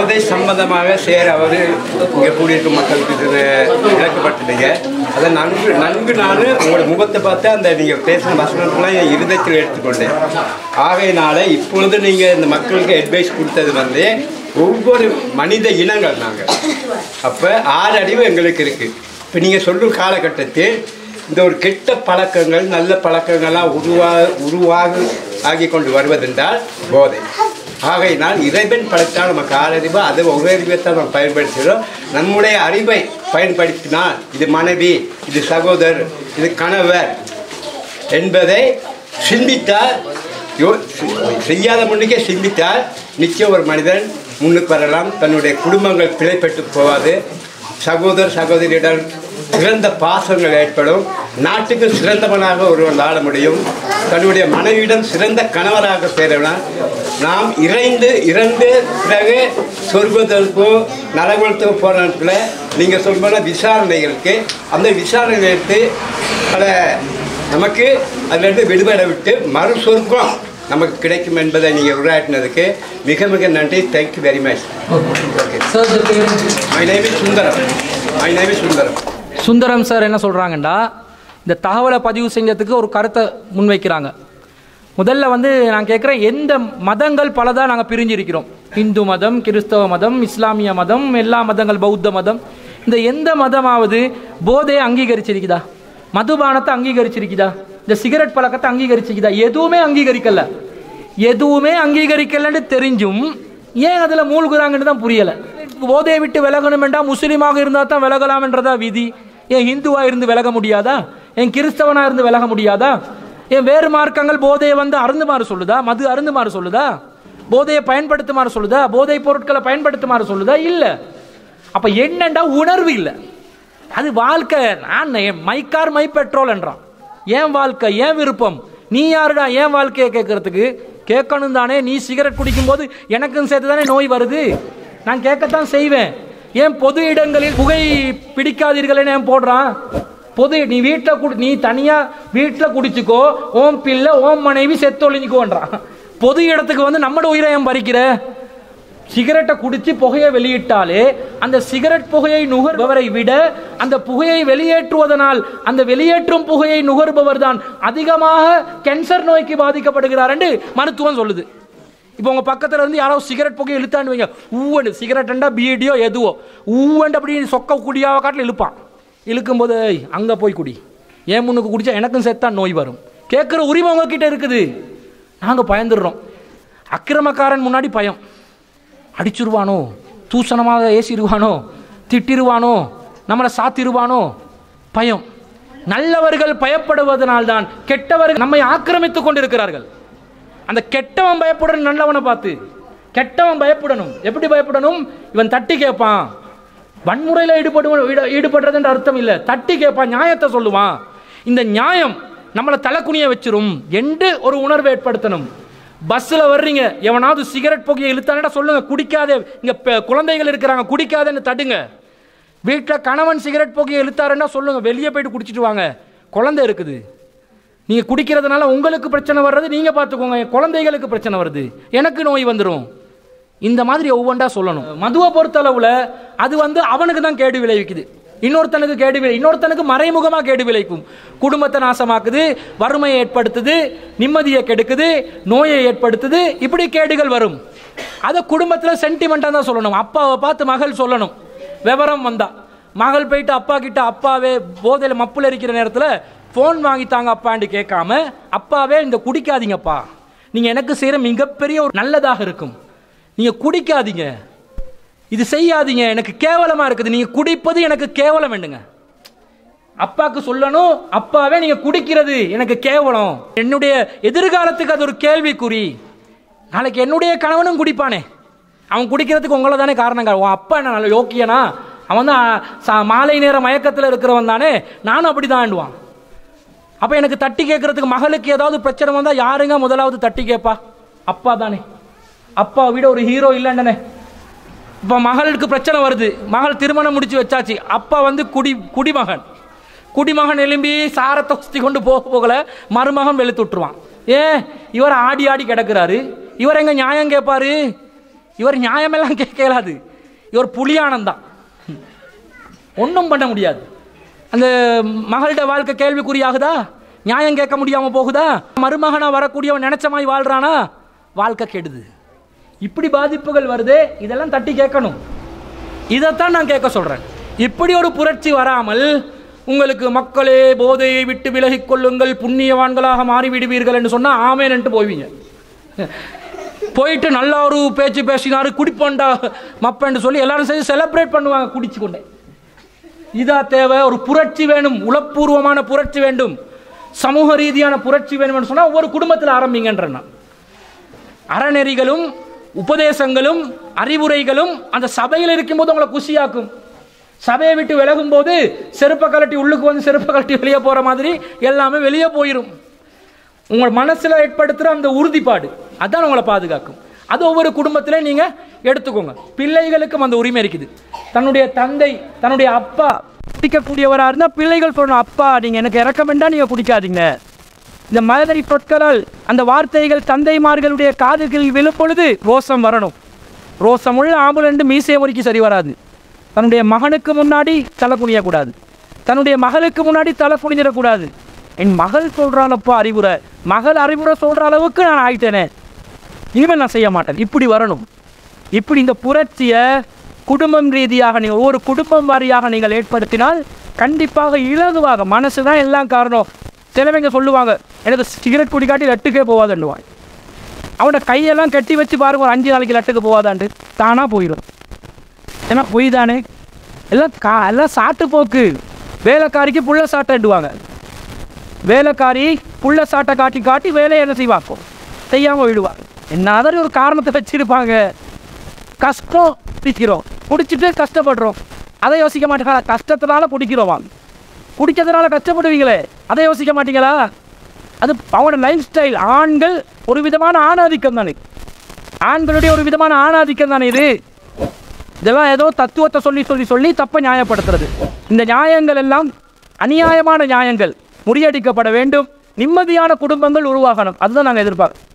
அதை சம்பந்தமாக சேர அவர் இங்கே கூடியிருக்கும் மக்களுக்கு இது விளக்கப்பட்டதுங்க அதை நன்கு நன்கு நான் உங்களோட முகத்தை பார்த்து அந்த நீங்கள் பேசின வசனத்தெல்லாம் என் இருதயத்தில் எடுத்துக்கொண்டேன் ஆகையினால இப்பொழுது நீங்கள் இந்த மக்களுக்கு அட்வைஸ் கொடுத்தது வந்து ஒவ்வொரு மனித இனங்கள் நாங்கள் அப்போ ஆறு அறிவு எங்களுக்கு இருக்குது இப்போ நீங்கள் சொல்லும் காலகட்டத்தில் இந்த ஒரு கெட்ட பழக்கங்கள் நல்ல பழக்கங்கள்லாம் உருவா உருவாக ஆகி கொண்டு வருவதென்றால் போதை ஆகையினால் இறைவன் படைத்தால் நமக்கு ஆறறிவு அது ஒரு அறிவைத்தான் நம்ம பயன்படுத்துகிறோம் நம்முடைய அறிவை பயன்படுத்தினால் இது மனைவி இது சகோதரர் இது கணவர் என்பதை சிந்தித்தால் யோ செய்யாத முன்னுக்கே சிந்தித்தால் நிச்சயம் ஒரு மனிதன் முன்னுக்கு வரலாம் தன்னுடைய குடும்பங்கள் பிழைப்பட்டு போகாது சகோதர சகோதரியிடம் சிறந்த பாசங்கள் ஏற்படும் நாட்டுக்கு சிறந்தவனாக ஒருவன் வாழ முடியும் தன்னுடைய மனைவியிடம் சிறந்த கணவராக சேரலாம் நாம் இறைந்து இறந்து பிறகு சொர்க்கத்திற்கோ நரகுலத்துக்கோ போகிற நேரத்தில் நீங்கள் சொல்ல விசாரணைகளுக்கு அந்த விசாரணை எடுத்து பல நமக்கு அதிலிருந்து விடுபட விட்டு மறு சொர்க்கம் நமக்கு கிடைக்கும் என்பதை நீங்கள் உருவாட்டினதுக்கு மிக மிக நன்றி thank you very much okay sir இந்த பேர் my name is Sundaram my name is Sundaram Sundaram sir என்ன சொல்கிறாங்கண்டா இந்த தகவலை பதிவு செஞ்சதுக்கு ஒரு கருத்தை முன்வைக்கிறாங்க முதல்ல வந்து நான் கேட்குறேன் எந்த மதங்கள் பலதாக நாங்கள் பிரிஞ்சிருக்கிறோம் இந்து மதம் கிறிஸ்தவ மதம் இஸ்லாமிய மதம் எல்லா மதங்கள் பௌத்த மதம் இந்த எந்த மதமாவது போதையை அங்கீகரிச்சிருக்குதா மதுபானத்தை அங்கீகரிச்சிருக்குதா இந்த சிகரெட் பழக்கத்தை அங்கீகரிச்சிருக்குதா எதுவுமே அங்கீகரிக்கல எதுவுமே அங்கீகரிக்கலன்னு தெரிஞ்சும் ஏன் அதில் மூழ்குறாங்கன்னு தான் புரியலை போதையை விட்டு விலகணுமெண்டா முஸ்லீமாக இருந்தால் தான் விலகலாம்ன்றதா விதி ஏன் ஹிந்துவாக இருந்து விலக முடியாதா ஏன் கிறிஸ்தவனாக இருந்து விலக முடியாதா ஏன் வேறு மார்க்கங்கள் போதையை வந்து அருந்துமாறு சொல்லுதா மது அருந்துமாறு சொல்லுதா போதையை பயன்படுத்துமாறு சொல்லுதா போதை பொருட்களை பயன்படுத்துமாறு சொல்லுதா இல்லை அப்போ என்னண்டா உணர்வு இல்லை அது வாழ்க்கை நான் என் மைக்கார் மை பெட்ரோல் என்றான் ஏன் வாழ்க்கை ஏன் விருப்பம் நீ யாருடா ஏன் வாழ்க்கையை கேட்கறதுக்கு கேட்கணும் தானே நீ சிகரெட் குடிக்கும்போது எனக்கும் சேர்த்து தானே நோய் வருது நான் கேட்கத்தான் செய்வேன் ஏன் பொது இடங்களில் புகை பிடிக்காதீர்கள்னு ஏன் போடுறான் பொது நீ வீட்டில் குடி நீ தனியாக வீட்டில் குடிச்சுக்கோ ஓம் பிள்ளை ஓம் மனைவி செத்தொழிஞ்சுக்கோன்றான் பொது இடத்துக்கு வந்து நம்மளோட உயிரை ஏன் பறிக்கிற சிகரெட்டை குடிச்சு புகையை வெளியிட்டாலே அந்த சிகரெட் புகையை நுகர்பவரை விட அந்த புகையை வெளியேற்றுவதனால் அந்த வெளியேற்றும் புகையை நுகர்பவர் தான் அதிகமாக கேன்சர் நோய்க்கு பாதிக்கப்படுகிறார் என்று மருத்துவம் சொல்லுது இப்போ உங்க பக்கத்துல இருந்து யாரோ சிகரெட் புகையை இழுத்தான்னு வைங்க ஊவண்டு சிகரெட்டா பீடியோ எதுவோ ஊவண்டு அப்படி சொக்க குடியாவ காட்டில் இழுப்பான் இழுக்கும்போது "ஏய், அங்க போய் குடி ஏன் முன்னுக்கு குடிச்சா எனக்கும் சேர்த்தா நோய் வரும் கேட்குற உரிமை உங்ககிட்ட இருக்குது நாங்க பயந்துடுறோம் அக்கிரமக்காரன் முன்னாடி பயம் அடிச்சிருவானோ தூசணமாக ஏசிடுவானோ திட்டிருவானோ நம்மளை சாத்திருவானோ பயம் நல்லவர்கள் பயப்படுவதனால்தான் கெட்டவர்கள் நம்மை ஆக்கிரமித்துக் கொண்டிருக்கிறார்கள் அந்த கெட்டவன் பயப்படணும் நல்லவனை பார்த்து கெட்டவன் பயப்படணும் எப்படி பயப்படணும் இவன் தட்டி கேட்பான் வன்முறையில் ஈடுபடு ஈடு- ஈடுபடுறதுன்ற அர்த்தம் இல்லை தட்டி கேட்பான் நியாயத்தை சொல்லுவான் இந்த நியாயம் நம்மளை தலைக்குனிய வச்சிரும் என்று ஒரு உணர்வை ஏற்படுத்தணும் பஸ்ஸில் வர்றீங்க எவனாவது சிகரெட் புகையை இழுத்தானடா சொல்லுங்க குடிக்காதே இங்க பெ- குழந்தைகள் இருக்கிறாங்க குடிக்காதேன்னு தடுங்க வீட்டில் கணவன் சிகரெட் புகையை இழுத்தாருன்னா சொல்லுங்க வெளியே போயிட்டு குடிச்சிட்டு வாங்க குழந்தை இருக்குது நீங்க குடிக்கிறதுனால உங்களுக்கு பிரச்சனை வர்றது நீங்க பார்த்துக்கோங்க என் குழந்தைகளுக்கு பிரச்சனை வருது எனக்கு நோய் வந்துடும் இந்த மாதிரி ஒவ்வொன்றா சொல்லணும் மதுவை பொறுத்தளவுல அது வந்து அவனுக்கு தான் கேடு விளைவிக்குது இன்னொருத்தனுக்கு கேடு விளை இன்னொருத்தனுக்கு மறைமுகமாக கேடு விளைவிக்கும் குடும்பத்தை நாசமாக்குது வறுமையை ஏற்படுத்துது நிம்மதியை கெடுக்குது நோயை ஏற்படுத்துது இப்படி கேடுகள் வரும் அதை குடும்பத்தில் சென்டிமெண்ட்டாக தான் சொல்லணும் அப்பாவை பார்த்து மகள் சொல்லணும் விவரம் வந்தா மகள் போயிட்டு அப்பா கிட்ட அப்பாவே போதையில் மப்புல இருக்கிற நேரத்தில் ஃபோன் வாங்கித்தாங்க அப்பான்னு கேட்காம அப்பாவே இந்த குடிக்காதீங்கப்பா நீங்கள் எனக்கு செய்கிற மிகப்பெரிய ஒரு நல்லதாக இருக்கும் நீங்கள் குடிக்காதீங்க இது செய்யாதீங்க எனக்கு கேவலமாக இருக்குது நீங்கள் குடிப்பது எனக்கு கேவலம் வேண்டுங்க அப்பாக்கு சொல்லணும் அப்பாவே நீங்க குடிக்கிறது எனக்கு கேவலம் என்னுடைய எதிர்காலத்துக்கு அது ஒரு கேள்விக்குறி நாளைக்கு என்னுடைய கணவனும் குடிப்பானே அவன் குடிக்கிறதுக்கு உங்களை தானே காரணம் கா- உன் அப்பா என்ன நல்ல யோக்கியனா அவன் தான் ச- மாலை நேர மயக்கத்தில் இருக்கிறவன் தானே நானும் அப்படிதான்டுவான் அப்ப எனக்கு தட்டி கேட்கறதுக்கு மகளுக்கு ஏதாவது பிரச்சனை வந்தா யாருங்க முதலாவது தட்டி கேட்பா அப்பா தானே அப்பா விட ஒரு ஹீரோ இல்லைன்னே இப்போ மகளுக்கு பிரச்சனை வருது மகள் திருமணம் முடிச்சு வச்சாச்சு அப்பா வந்து குடி குடிமகன் குடிமகன் எழும்பி சாரத்தை சுத்தி கொண்டு போக போகல மருமகன் வெளுத்து விட்டுருவான் ஏன் இவர் ஆடி ஆடி கிடக்குறாரு இவர் எங்க நியாயம் கேட்பாரு இவர் நியாயமெல்லாம் கேட்க இயலாது இவர் புலியானந்தான் ஒன்றும் பண்ண முடியாது அந்த மகள்கிட்ட வாழ்க்கை கேள்விக்குறியாகுதா நியாயம் கேட்க முடியாம போகுதா மருமகனா வரக்கூடியவன் நினைச்ச மாதிரி வாழ்றானா வாழ்க்கை கெடுது இப்படி பாதிப்புகள் வருதே இதெல்லாம் தட்டி கேட்கணும் இதைத்தான் நான் கேட்க சொல்றேன் இப்படி ஒரு புரட்சி வராமல் உங்களுக்கு மக்களே போதையை விட்டு விலகிக் கொள்ளுங்கள் புண்ணியவான்களாக மாறிவிடுவீர்கள் என்று சொன்னா ஆமேன்ட்டு போவீங்க போயிட்டு நல்லா ஒரு பேச்சு பேசினாரு குடிப்போண்டா மப்பன்னு சொல்லி எல்லாரும் சேர்ந்து செலிப்ரேட் பண்ணுவாங்க குடிச்சு கொண்டே இதா தேவை ஒரு புரட்சி வேணும் உளப்பூர்வமான புரட்சி வேண்டும் சமூக ரீதியான புரட்சி வேணும்னு சொன்னா ஒவ்வொரு குடும்பத்தில் ஆரம்பிங்கன்றேன் நான். அறநெறிகளும் உபதேசங்களும் அறிவுரைகளும் அந்த சபையில் இருக்கும்போது உங்களை குஷியாக்கும் சபையை விட்டு விலகும் போது செருப்பை கலட்டி உள்ளுக்கு வந்து செருப்பை கலட்டி வெளியே போற மாதிரி எல்லாமே வெளியே போயிடும் உங்கள் மனசுல ஏற்படுத்துற அந்த உறுதிப்பாடு அதான் உங்களை பாதுகாக்கும் அது ஒவ்வொரு குடும்பத்திலையும் நீங்க எடுத்துக்கோங்க பிள்ளைகளுக்கும் அந்த உரிமை இருக்குது தன்னுடைய தந்தை தன்னுடைய அப்பா குடிக்கக்கூடியவரா இருந்தா பிள்ளைகள் சொல்லணும் அப்பா நீங்க எனக்கு இறக்கமெண்டா நீங்க குடிக்காதீங்க இந்த மாதிரி சொற்களால் அந்த வார்த்தைகள் தந்தைமார்களுடைய காதுகளில் விழும் பொழுது ரோசம் வரணும் ரோசமுள்ள ஆம்புலண்டு மீசைய முறைக்கு சரி வராது தன்னுடைய மகனுக்கு முன்னாடி தலை குனியக்கூடாது தன்னுடைய மகளுக்கு முன்னாடி தலை குனிஞ்சிடக்கூடாது என் மகள் சொல்கிறாளப்பா அறிவுரை மகள் அறிவுரை சொல்கிற அளவுக்கு நான் ஆயிட்டேனே இனிமேல் நான் செய்ய மாட்டேன் இப்படி வரணும் இப்படி இந்த புரட்சியை குடும்பம் ரீதியாக நீங்கள் ஒவ்வொரு குடும்பம் வாரியாக நீங்கள் ஏற்படுத்தினால் கண்டிப்பாக இலகுவாக மனசு தான் எல்லாம் காரணம் சிலவங்க சொல்லுவாங்க எனக்கு சிகரெட் குடிக்காட்டி லட்டுக்கே போவாதுன்னுவான் அவனோட கையெல்லாம் கட்டி வச்சு பாருங்க ஒரு அஞ்சு நாளைக்கு லட்டுக்கு போவாதான்ட்டு தானாக போயிடும் ஏன்னா பொய் தானே எல்லாம் கா எல்லாம் சாட்டு போக்கு வேலைக்காரிக்கு புள்ள சாட்டைடுவாங்க வேலைக்காரி புள்ள சாட்டை காட்டி காட்டி வேலையை என்ன செய்வாக்கும் செய்யாமல் விடுவாங்க என்ன ஒரு காரணத்தை வச்சிருப்பாங்க கஷ்டம் பிடிக்கிறோம் குடிச்சிட்டு கஷ்டப்படுறோம் அதை யோசிக்க மாட்டேங்க கஷ்டத்தினால குடிக்கிறோம் வாங்க குடிக்கிறதுனால கஷ்டப்படுவீங்களே அதை யோசிக்க மாட்டீங்களா அது அவனோட லைஃப் ஸ்டைல் ஆண்கள் ஒரு விதமான ஆணாதிக்கம் தானே ஆண்களுடைய ஒரு விதமான ஆணாதிக்கம் தானே இது இதெல்லாம் ஏதோ தத்துவத்தை சொல்லி சொல்லி சொல்லி தப்பை நியாயப்படுத்துறது இந்த நியாயங்கள் எல்லாம் அநியாயமான நியாயங்கள் முறியடிக்கப்பட வேண்டும் நிம்மதியான குடும்பங்கள் உருவாகணும் அதுதான் நாங்கள் எதிர்பார்க்கிறோம்